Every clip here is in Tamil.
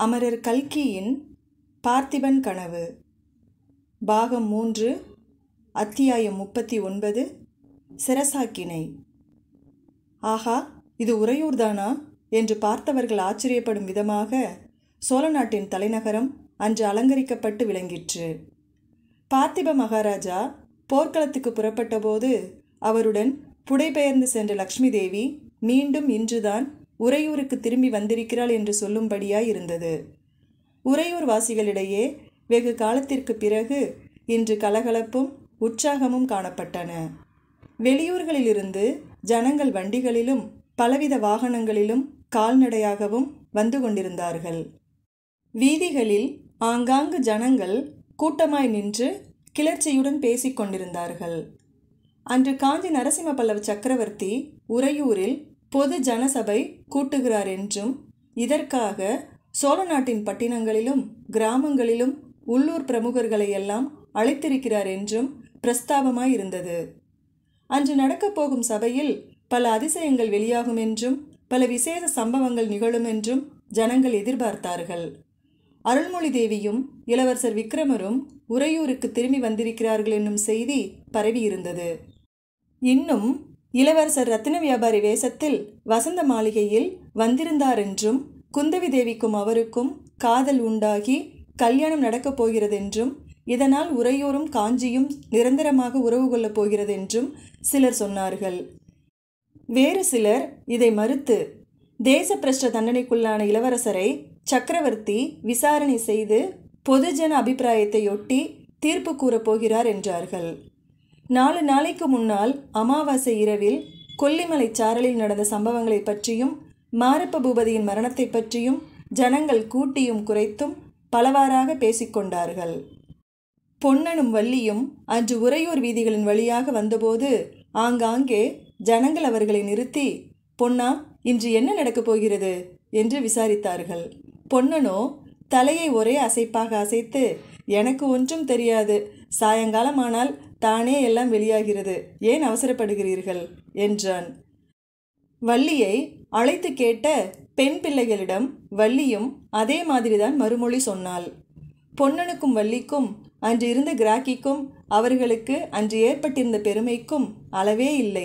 அமரர் கல்கியின் பார்த்திபன் கனவு பாகம் மூன்று அத்தியாயம் முப்பத்தி ஒன்பது சிரசாக்கினை ஆஹா இது உறையூர்தானா என்று பார்த்தவர்கள் ஆச்சரியப்படும் விதமாக சோழ நாட்டின் தலைநகரம் அன்று அலங்கரிக்கப்பட்டு விளங்கிற்று பார்த்திப மகாராஜா போர்க்களத்துக்கு புறப்பட்டபோது அவருடன் புடைபெயர்ந்து சென்ற லக்ஷ்மி தேவி மீண்டும் இன்றுதான் உறையூருக்கு திரும்பி வந்திருக்கிறாள் என்று சொல்லும்படியாய் இருந்தது உறையூர் வாசிகளிடையே வெகு காலத்திற்கு பிறகு இன்று கலகலப்பும் உற்சாகமும் காணப்பட்டன வெளியூர்களிலிருந்து ஜனங்கள் வண்டிகளிலும் பலவித வாகனங்களிலும் கால்நடையாகவும் வந்து கொண்டிருந்தார்கள் வீதிகளில் ஆங்காங்கு ஜனங்கள் கூட்டமாய் நின்று கிளர்ச்சியுடன் பேசிக் கொண்டிருந்தார்கள் அன்று காஞ்சி நரசிம்ம பல்லவ சக்கரவர்த்தி உறையூரில் பொது ஜனசபை கூட்டுகிறார் என்றும் இதற்காக சோழ நாட்டின் பட்டினங்களிலும் கிராமங்களிலும் உள்ளூர் பிரமுகர்களை எல்லாம் அழைத்திருக்கிறார் என்றும் பிரஸ்தாபமாயிருந்தது அன்று நடக்கப் போகும் சபையில் பல அதிசயங்கள் வெளியாகும் என்றும் பல விசேஷ சம்பவங்கள் நிகழும் என்றும் ஜனங்கள் எதிர்பார்த்தார்கள் அருள்மொழி தேவியும் இளவரசர் விக்ரமரும் உறையூருக்கு திரும்பி வந்திருக்கிறார்கள் என்னும் செய்தி பரவியிருந்தது இன்னும் இளவரசர் ரத்தின வியாபாரி வேஷத்தில் வசந்த மாளிகையில் வந்திருந்தார் என்றும் குந்தவி தேவிக்கும் அவருக்கும் காதல் உண்டாகி கல்யாணம் நடக்கப் போகிறதென்றும் இதனால் உறையூரும் காஞ்சியும் நிரந்தரமாக உறவு கொள்ளப் போகிறதென்றும் சிலர் சொன்னார்கள் வேறு சிலர் இதை மறுத்து தேச பிரஷ்ட தண்டனைக்குள்ளான இளவரசரை சக்கரவர்த்தி விசாரணை செய்து பொதுஜன அபிப்பிராயத்தையொட்டி தீர்ப்பு கூறப் போகிறார் என்றார்கள் நாலு நாளைக்கு முன்னால் அமாவாசை இரவில் கொல்லிமலை சாரலில் நடந்த சம்பவங்களை பற்றியும் மாரப்ப பூபதியின் மரணத்தை பற்றியும் ஜனங்கள் கூட்டியும் குறைத்தும் பலவாறாக பேசிக்கொண்டார்கள் பொன்னனும் வள்ளியும் அன்று உறையூர் வீதிகளின் வழியாக வந்தபோது ஆங்காங்கே ஜனங்கள் அவர்களை நிறுத்தி பொன்னா இன்று என்ன நடக்கப் போகிறது என்று விசாரித்தார்கள் பொன்னனோ தலையை ஒரே அசைப்பாக அசைத்து எனக்கு ஒன்றும் தெரியாது சாயங்காலமானால் தானே எல்லாம் வெளியாகிறது ஏன் அவசரப்படுகிறீர்கள் என்றான் வள்ளியை அழைத்து கேட்ட பெண் பிள்ளைகளிடம் வள்ளியும் அதே மாதிரிதான் மறுமொழி சொன்னாள் பொன்னனுக்கும் வள்ளிக்கும் அன்று இருந்த கிராக்கிக்கும் அவர்களுக்கு அன்று ஏற்பட்டிருந்த பெருமைக்கும் அளவே இல்லை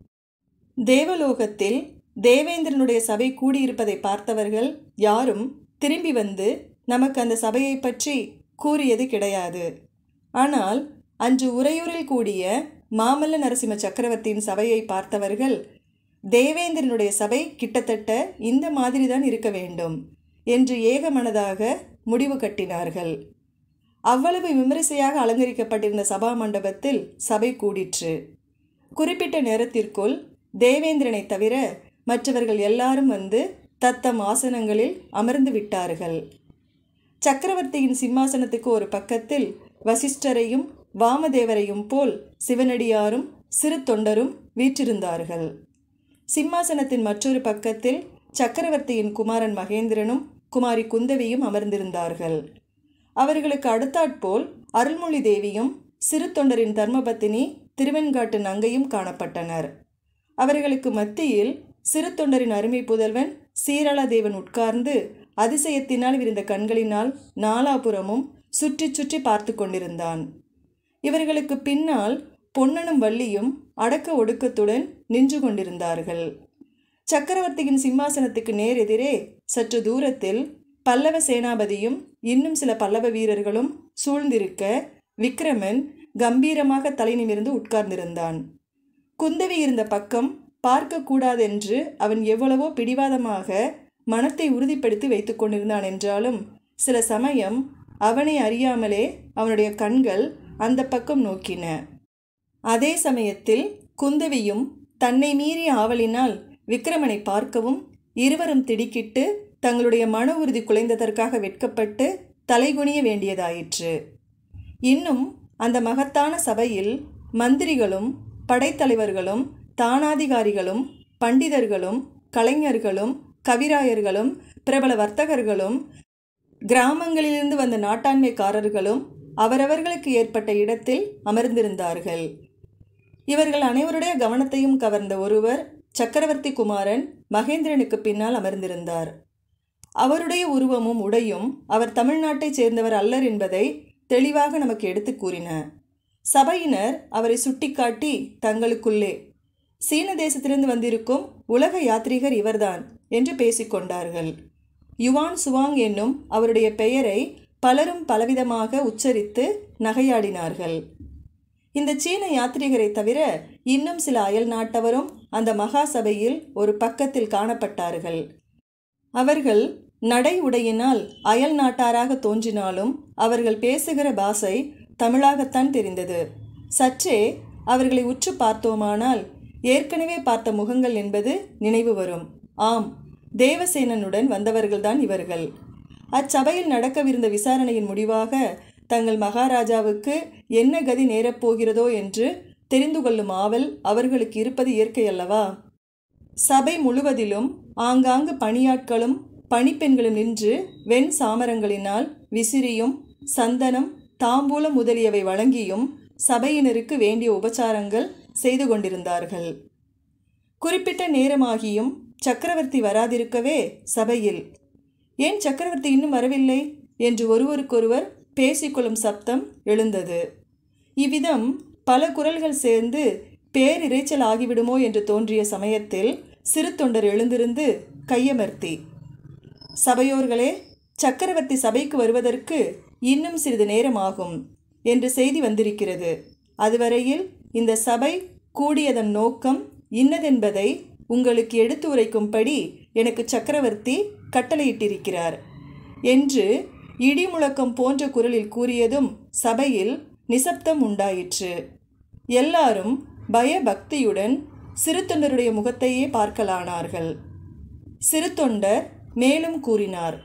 தேவலோகத்தில் தேவேந்திரனுடைய சபை கூடியிருப்பதை பார்த்தவர்கள் யாரும் திரும்பி வந்து நமக்கு அந்த சபையை பற்றி கூறியது கிடையாது ஆனால் அன்று உறையூரில் கூடிய மாமல்ல நரசிம்ம சக்கரவர்த்தியின் சபையை பார்த்தவர்கள் தேவேந்திரனுடைய சபை கிட்டத்தட்ட இந்த மாதிரிதான் இருக்க வேண்டும் என்று ஏகமனதாக முடிவு கட்டினார்கள் அவ்வளவு விமரிசையாக அலங்கரிக்கப்பட்டிருந்த சபா மண்டபத்தில் சபை கூடிற்று குறிப்பிட்ட நேரத்திற்குள் தேவேந்திரனை தவிர மற்றவர்கள் எல்லாரும் வந்து தத்தம் ஆசனங்களில் அமர்ந்து விட்டார்கள் சக்கரவர்த்தியின் சிம்மாசனத்துக்கு ஒரு பக்கத்தில் வசிஷ்டரையும் வாமதேவரையும் போல் சிவனடியாரும் சிறு தொண்டரும் வீற்றிருந்தார்கள் சிம்மாசனத்தின் மற்றொரு பக்கத்தில் சக்கரவர்த்தியின் குமாரன் மகேந்திரனும் குமாரி குந்தவியும் அமர்ந்திருந்தார்கள் அவர்களுக்கு அடுத்தாற்போல் அருள்மொழி தேவியும் சிறு தொண்டரின் தர்மபத்தினி திருவெண்காட்டு நங்கையும் காணப்பட்டனர் அவர்களுக்கு மத்தியில் சிறு தொண்டரின் அருமை புதல்வன் சீரளாதேவன் உட்கார்ந்து அதிசயத்தினால் விரிந்த கண்களினால் நாலாபுறமும் சுற்றி சுற்றி பார்த்து கொண்டிருந்தான் இவர்களுக்கு பின்னால் பொன்னனும் வள்ளியும் அடக்க ஒடுக்கத்துடன் நின்று கொண்டிருந்தார்கள் சக்கரவர்த்தியின் சிம்மாசனத்துக்கு நேர் எதிரே சற்று தூரத்தில் பல்லவ சேனாபதியும் இன்னும் சில பல்லவ வீரர்களும் சூழ்ந்திருக்க விக்ரமன் கம்பீரமாக தலை நிமிர்ந்து உட்கார்ந்திருந்தான் குந்தவி இருந்த பக்கம் பார்க்கக்கூடாதென்று அவன் எவ்வளவோ பிடிவாதமாக மனத்தை உறுதிப்படுத்தி வைத்து கொண்டிருந்தான் என்றாலும் சில சமயம் அவனை அறியாமலே அவனுடைய கண்கள் அந்த பக்கம் நோக்கின அதே சமயத்தில் குந்தவியும் தன்னை மீறிய ஆவலினால் விக்ரமனை பார்க்கவும் இருவரும் திடுக்கிட்டு தங்களுடைய மன உறுதி குலைந்ததற்காக வெட்கப்பட்டு தலைகுனிய வேண்டியதாயிற்று இன்னும் அந்த மகத்தான சபையில் மந்திரிகளும் படைத்தலைவர்களும் தானாதிகாரிகளும் பண்டிதர்களும் கலைஞர்களும் கவிராயர்களும் பிரபல வர்த்தகர்களும் கிராமங்களிலிருந்து வந்த நாட்டாண்மைக்காரர்களும் அவரவர்களுக்கு ஏற்பட்ட இடத்தில் அமர்ந்திருந்தார்கள் இவர்கள் அனைவருடைய கவனத்தையும் கவர்ந்த ஒருவர் சக்கரவர்த்தி குமாரன் மகேந்திரனுக்கு பின்னால் அமர்ந்திருந்தார் அவருடைய உருவமும் உடையும் அவர் தமிழ்நாட்டைச் சேர்ந்தவர் அல்லர் என்பதை தெளிவாக நமக்கு எடுத்து கூறின சபையினர் அவரை சுட்டிக்காட்டி தங்களுக்குள்ளே சீன தேசத்திலிருந்து வந்திருக்கும் உலக யாத்ரீகர் இவர்தான் என்று பேசிக்கொண்டார்கள் யுவான் சுவாங் என்னும் அவருடைய பெயரை பலரும் பலவிதமாக உச்சரித்து நகையாடினார்கள் இந்த சீன யாத்ரீகரை தவிர இன்னும் சில அயல் நாட்டவரும் அந்த மகா சபையில் ஒரு பக்கத்தில் காணப்பட்டார்கள் அவர்கள் நடை உடையினால் அயல் நாட்டாராக தோன்றினாலும் அவர்கள் பேசுகிற பாஷை தமிழாகத்தான் தெரிந்தது சற்றே அவர்களை உற்று பார்த்தோமானால் ஏற்கனவே பார்த்த முகங்கள் என்பது நினைவு வரும் ஆம் தேவசேனனுடன் வந்தவர்கள்தான் இவர்கள் அச்சபையில் நடக்கவிருந்த விசாரணையின் முடிவாக தங்கள் மகாராஜாவுக்கு என்ன கதி நேரப்போகிறதோ என்று தெரிந்து கொள்ளும் ஆவல் அவர்களுக்கு இருப்பது இயற்கை அல்லவா சபை முழுவதிலும் ஆங்காங்கு பணியாட்களும் பணிப்பெண்களும் நின்று வெண் சாமரங்களினால் விசிறியும் சந்தனம் தாம்பூலம் முதலியவை வழங்கியும் சபையினருக்கு வேண்டிய உபச்சாரங்கள் செய்து கொண்டிருந்தார்கள் குறிப்பிட்ட நேரமாகியும் சக்கரவர்த்தி வராதிருக்கவே சபையில் ஏன் சக்கரவர்த்தி இன்னும் வரவில்லை என்று ஒருவருக்கொருவர் பேசிக்கொள்ளும் சப்தம் எழுந்தது இவ்விதம் பல குரல்கள் சேர்ந்து பேரிரைச்சல் ஆகிவிடுமோ என்று தோன்றிய சமயத்தில் சிறு தொண்டர் எழுந்திருந்து கையமர்த்தி சபையோர்களே சக்கரவர்த்தி சபைக்கு வருவதற்கு இன்னும் சிறிது நேரமாகும் என்று செய்தி வந்திருக்கிறது அதுவரையில் இந்த சபை கூடியதன் நோக்கம் இன்னதென்பதை உங்களுக்கு எடுத்து உரைக்கும்படி எனக்கு சக்கரவர்த்தி கட்டளையிட்டிருக்கிறார் என்று இடி முழக்கம் போன்ற குரலில் கூறியதும் சபையில் நிசப்தம் உண்டாயிற்று எல்லாரும் பயபக்தியுடன் சிறு தொண்டருடைய முகத்தையே பார்க்கலானார்கள் சிறு தொண்டர் மேலும் கூறினார்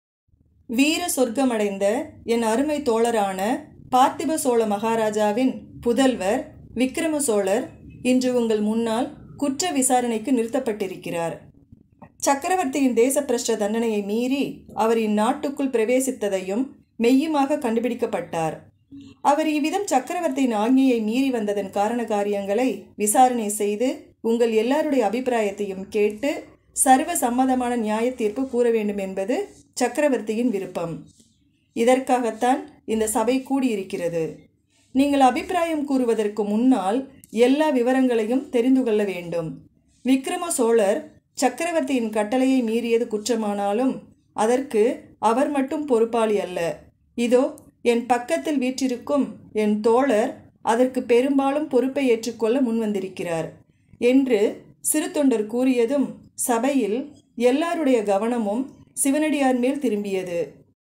வீர சொர்க்கமடைந்த என் அருமை தோழரான பார்த்திப சோழ மகாராஜாவின் புதல்வர் விக்ரம சோழர் இன்று உங்கள் முன்னால் குற்ற விசாரணைக்கு நிறுத்தப்பட்டிருக்கிறார் சக்கரவர்த்தியின் தேசப்பிரஷ்ட தண்டனையை மீறி அவர் இந்நாட்டுக்குள் பிரவேசித்ததையும் மெய்யுமாக கண்டுபிடிக்கப்பட்டார் அவர் இவ்விதம் சக்கரவர்த்தியின் ஆజ్ఞையை மீறி வந்ததன் காரண காரியங்களை விசாரணை செய்து உங்கள் எல்லாருடைய அபிப்பிராயத்தையும் கேட்டு சர்வ சம்மதமான நியாய தீர்ப்பு கூற வேண்டும் என்பது சக்கரவர்த்தியின் விருப்பம் இதற்காகத்தான் இந்த சபை கூடியிருக்கிறது நீங்கள் அபிப்பிராயம் கூறுவதற்கு முன்னால் எல்லா விவரங்களையும் தெரிந்து கொள்ள வேண்டும் விக்ரம சோழர் சக்கரவர்த்தியின் கட்டளையை மீறியது குற்றமானாலும் அதற்கு அவர் மட்டும் பொறுப்பாளி அல்ல இதோ என் பக்கத்தில் வீற்றிருக்கும் என் தோழர் அதற்கு பெரும்பாலும் பொறுப்பை ஏற்றுக்கொள்ள முன்வந்திருக்கிறார் என்று சிறு தொண்டர் கூறியதும் சபையில் எல்லாருடைய கவனமும் சிவனடியார் மேல் திரும்பியது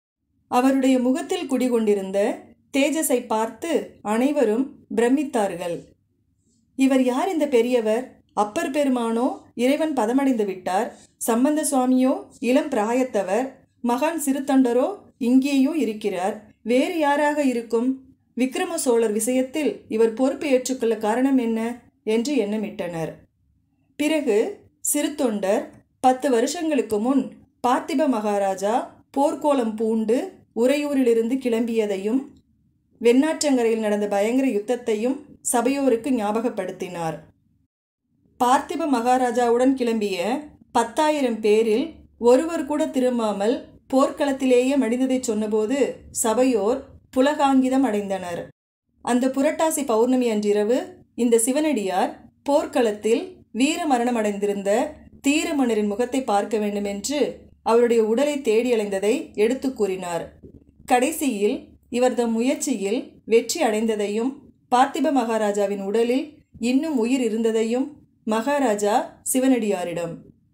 அவருடைய முகத்தில் குடிகொண்டிருந்த தேஜஸை பார்த்து அனைவரும் பிரமித்தார்கள் இவர் யார் இந்த பெரியவர் அப்பர் பெருமானோ இறைவன் பதமடைந்து விட்டார் சம்பந்த சுவாமியோ இளம் பிராயத்தவர் மகான் சிறுத்தொண்டரோ இங்கேயோ இருக்கிறார் வேறு யாராக இருக்கும் விக்ரம சோழர் விஷயத்தில் இவர் பொறுப்பு ஏற்றுக்கொள்ள காரணம் என்ன என்று எண்ணமிட்டனர் பிறகு சிறுத்தொண்டர் பத்து வருஷங்களுக்கு முன் பார்த்திப மகாராஜா போர்க்கோலம் பூண்டு உறையூரிலிருந்து கிளம்பியதையும் வெண்ணாற்றங்கரையில் நடந்த பயங்கர யுத்தத்தையும் சபையோருக்கு ஞாபகப்படுத்தினார் பார்த்திப மகாராஜாவுடன் கிளம்பிய பத்தாயிரம் பேரில் ஒருவர் கூட திரும்பாமல் போர்க்களத்திலேயே மடிந்ததை சொன்னபோது சபையோர் புலகாங்கிதம் அடைந்தனர் அந்த புரட்டாசி பௌர்ணமி அன்றிரவு இந்த சிவனடியார் போர்க்களத்தில் வீர மரணம் அடைந்திருந்த தீரமன்னரின் முகத்தை பார்க்க வேண்டும் என்று அவருடைய உடலை தேடி அலைந்ததை எடுத்து கூறினார் கடைசியில் இவர் தம் முயற்சியில் வெற்றி அடைந்ததையும் பார்த்திப மகாராஜாவின் உடலில் இன்னும் உயிர் இருந்ததையும் மகாராஜா சிவனடியாரிடம்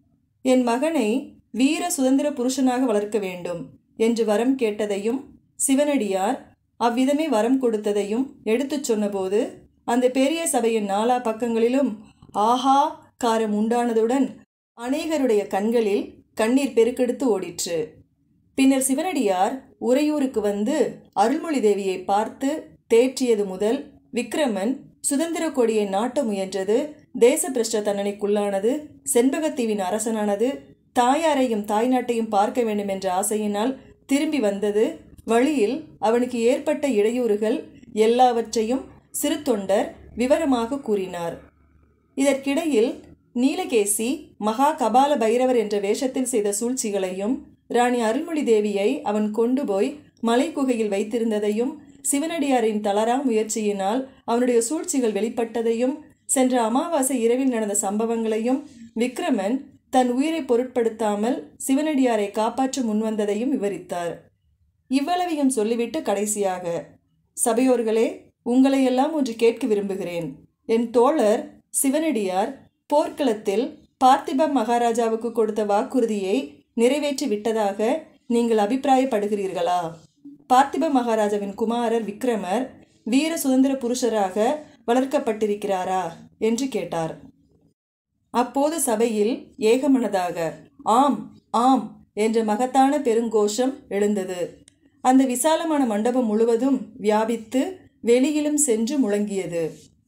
என் மகனை வீர சுதந்திர புருஷனாக வளர்க்க வேண்டும் என்று வரம் கேட்டதையும் சிவனடியார் அவ்விதமே வரம் கொடுத்ததையும் எடுத்துச் சொன்னபோது அந்த பெரிய சபையின் நாலா பக்கங்களிலும் ஆஹா காரம் உண்டானதுடன் அநேகருடைய கண்களில் கண்ணீர் பெருக்கெடுத்து ஓடிற்று பின்னர் சிவனடியார் உறையூருக்கு வந்து அருள்மொழி தேவியை பார்த்து தேற்றியது முதல் விக்ரமன் சுதந்திர கொடியை நாட்ட முயன்றது தேச பிரஷ்ட தண்டனைக்குள்ளானது செண்பகத்தீவின் அரசனானது தாயாரையும் தாய்நாட்டையும் பார்க்க வேண்டும் என்ற ஆசையினால் திரும்பி வந்தது வழியில் அவனுக்கு ஏற்பட்ட இடையூறுகள் எல்லாவற்றையும் சிறு தொண்டர் விவரமாக கூறினார் இதற்கிடையில் நீலகேசி மகா கபால பைரவர் என்ற வேஷத்தில் செய்த சூழ்ச்சிகளையும் ராணி அருள்மொழி தேவியை அவன் கொண்டு போய் மலைக்குகையில் வைத்திருந்ததையும் சிவனடியாரின் தளரா முயற்சியினால் அவனுடைய சூழ்ச்சிகள் வெளிப்பட்டதையும் சென்ற அமாவாசை இரவில் நடந்த சம்பவங்களையும் விக்ரமன் தன் உயிரை பொருட்படுத்தாமல் சிவனடியாரை காப்பாற்ற முன்வந்ததையும் விவரித்தார் இவ்வளவையும் சொல்லிவிட்டு கடைசியாக சபையோர்களே உங்களையெல்லாம் ஒன்று கேட்க விரும்புகிறேன் என் தோழர் சிவனடியார் போர்க்களத்தில் பார்த்திப மகாராஜாவுக்கு கொடுத்த வாக்குறுதியை நிறைவேற்றி விட்டதாக நீங்கள் அபிப்பிராயப்படுகிறீர்களா பார்த்திப மகாராஜாவின் குமாரர் விக்ரமர் வீர சுதந்திர புருஷராக வளர்க்கப்பட்டிருக்கிறாரா என்று கேட்டார் அப்போது சபையில் ஏகமனதாக ஆம் ஆம் என்ற மகத்தான பெருங்கோஷம் எழுந்தது அந்த விசாலமான மண்டபம் முழுவதும் வியாபித்து வெளியிலும் சென்று முழங்கியது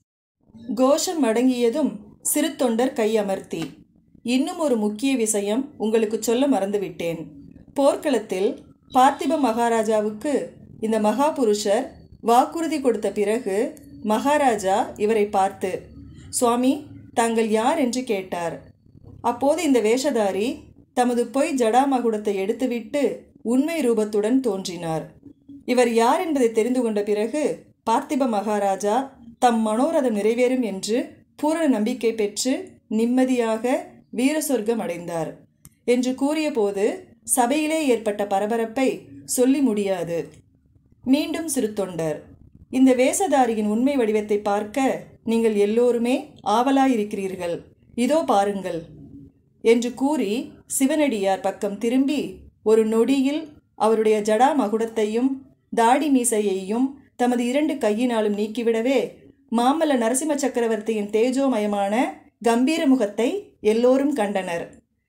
கோஷம் அடங்கியதும் சிறு தொண்டர் கையமர்த்தி இன்னும் ஒரு முக்கிய விஷயம் உங்களுக்கு சொல்ல மறந்துவிட்டேன் போர்க்களத்தில் பார்த்திப மகாராஜாவுக்கு இந்த மகாபுருஷர் வாக்குறுதி கொடுத்த பிறகு மகாராஜா இவரை பார்த்து சுவாமி தாங்கள் யார் என்று கேட்டார் அப்போது இந்த வேஷதாரி தமது பொய் ஜடாமகுடத்தை எடுத்துவிட்டு உண்மை ரூபத்துடன் தோன்றினார் இவர் யார் என்பதை தெரிந்து கொண்ட பிறகு பார்த்திப மகாராஜா தம் மனோரதம் நிறைவேறும் என்று பூரண நம்பிக்கை பெற்று நிம்மதியாக வீர சொர்க்கம் அடைந்தார் என்று கூறியபோது சபையிலே ஏற்பட்ட பரபரப்பை சொல்லி முடியாது மீண்டும் சிறு தொண்டர் இந்த வேஷதாரியின் உண்மை வடிவத்தை பார்க்க நீங்கள் எல்லோருமே ஆவலாயிருக்கிறீர்கள் இதோ பாருங்கள் என்று கூறி சிவனடியார் பக்கம் திரும்பி ஒரு நொடியில் அவருடைய ஜடா மகுடத்தையும் தாடி மீசையையும் தமது இரண்டு கையினாலும் நீக்கிவிடவே மாமல்ல நரசிம்ம சக்கரவர்த்தியின் தேஜோமயமான கம்பீர முகத்தை எல்லோரும் கண்டனர்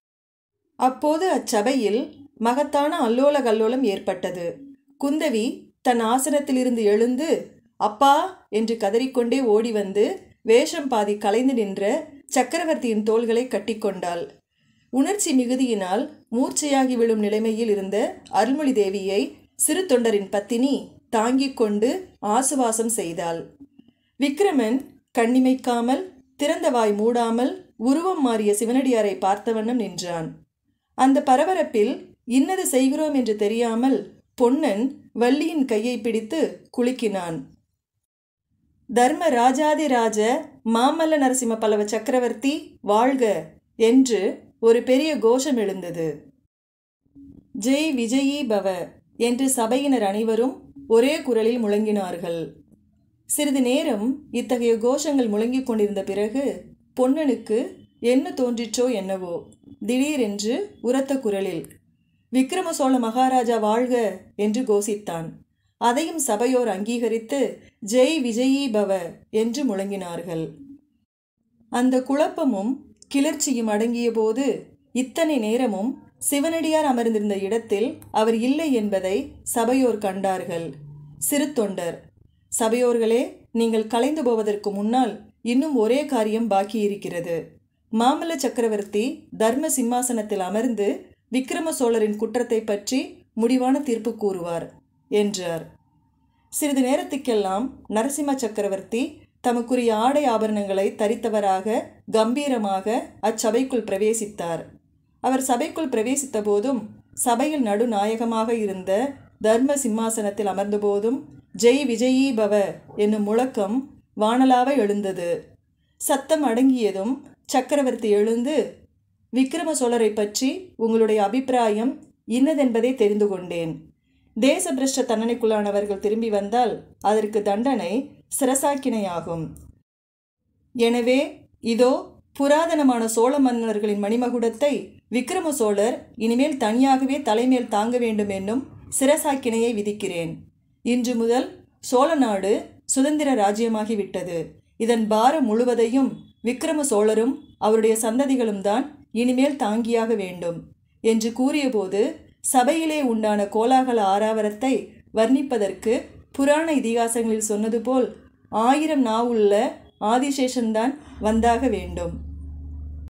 அப்போது அச்சபையில் மகத்தான அல்லோல கல்லோலம் ஏற்பட்டது குந்தவி தன் ஆசனத்திலிருந்து எழுந்து அப்பா என்று கதறிக்கொண்டே ஓடி வந்து வேஷம் பாதி கலைந்து நின்ற சக்கரவர்த்தியின் தோள்களை கட்டிக்கொண்டாள் உணர்ச்சி மிகுதியினால் மூர்ச்சையாகி விழும் நிலைமையில் இருந்த அருள்மொழி தேவியை சிறு தொண்டரின் பத்தினி தாங்கிக் கொண்டு ஆசுவாசம் செய்தாள் விக்ரமன் கண்ணிமைக்காமல் திறந்த வாய் மூடாமல் உருவம் மாறிய சிவனடியாரை பார்த்தவண்ணம் நின்றான் அந்த பரபரப்பில் இன்னது செய்கிறோம் என்று தெரியாமல் பொன்னன் வள்ளியின் கையை பிடித்து குலுக்கினான் தர்ம ராஜாதிராஜ மாமல்ல நரசிம்ம பல்லவ சக்கரவர்த்தி வாழ்க என்று ஒரு பெரிய கோஷம் எழுந்தது ஜெய் விஜயி பவ என்று சபையினர் அனைவரும் ஒரே குரலில் முழங்கினார்கள் சிறிது நேரம் இத்தகைய கோஷங்கள் முழங்கிக் கொண்டிருந்த பிறகு பொன்னனுக்கு என்ன தோன்றிற்றோ என்னவோ திடீரென்று உரத்த குரலில் விக்ரம சோழ மகாராஜா வாழ்க என்று கோஷித்தான் அதையும் சபையோர் அங்கீகரித்து ஜெய் விஜயி பவ என்று முழங்கினார்கள் அந்த குழப்பமும் கிளர்ச்சியும் அடங்கிய போது இத்தனை நேரமும் சிவனடியார் அமர்ந்திருந்த இடத்தில் அவர் இல்லை என்பதை சபையோர் கண்டார்கள் சிறு தொண்டர் சபையோர்களே நீங்கள் கலைந்து போவதற்கு முன்னால் இன்னும் ஒரே காரியம் பாக்கி இருக்கிறது மாமல்ல சக்கரவர்த்தி தர்ம சிம்மாசனத்தில் அமர்ந்து விக்ரம சோழரின் குற்றத்தை பற்றி முடிவான தீர்ப்பு கூறுவார் என்றார் சிறிது நேரத்துக்கெல்லாம் நரசிம்ம சக்கரவர்த்தி தமக்குரிய ஆடை ஆபரணங்களை தரித்தவராக கம்பீரமாக அச்சபைக்குள் பிரவேசித்தார் அவர் சபைக்குள் பிரவேசித்த போதும் சபையில் நடுநாயகமாக இருந்த தர்ம சிம்மாசனத்தில் அமர்ந்தபோதும் ஜெய் விஜயி பவ என்னும் முழக்கம் வானலாவ எழுந்தது சத்தம் அடங்கியதும் சக்கரவர்த்தி எழுந்து விக்ரம சோழரை பற்றி உங்களுடைய அபிப்பிராயம் இன்னதென்பதை தெரிந்து கொண்டேன் தேசபிரஷ்ட தண்டனைக்குள்ளானவர்கள் திரும்பி வந்தால் அதற்கு தண்டனை சிரசாக்கினையாகும் எனவே இதோ புராதனமான சோழ மன்னர்களின் மணிமகுடத்தை விக்ரம சோழர் இனிமேல் தனியாகவே தலைமேல் தாங்க வேண்டும் என்னும் சிரசாக்கினையை விதிக்கிறேன் இன்று முதல் சோழ நாடு சுதந்திர ராஜ்யமாகிவிட்டது இதன் பாரம் முழுவதையும் விக்ரம சோழரும் அவருடைய சந்ததிகளும் தான் இனிமேல் தாங்கியாக வேண்டும் என்று கூறியபோது சபையிலே உண்டான கோலாகல ஆராவரத்தை வர்ணிப்பதற்கு புராண இதிகாசங்களில் சொன்னது போல் ஆயிரம் நாவுள்ள ஆதிசேஷன்தான் வந்தாக வேண்டும்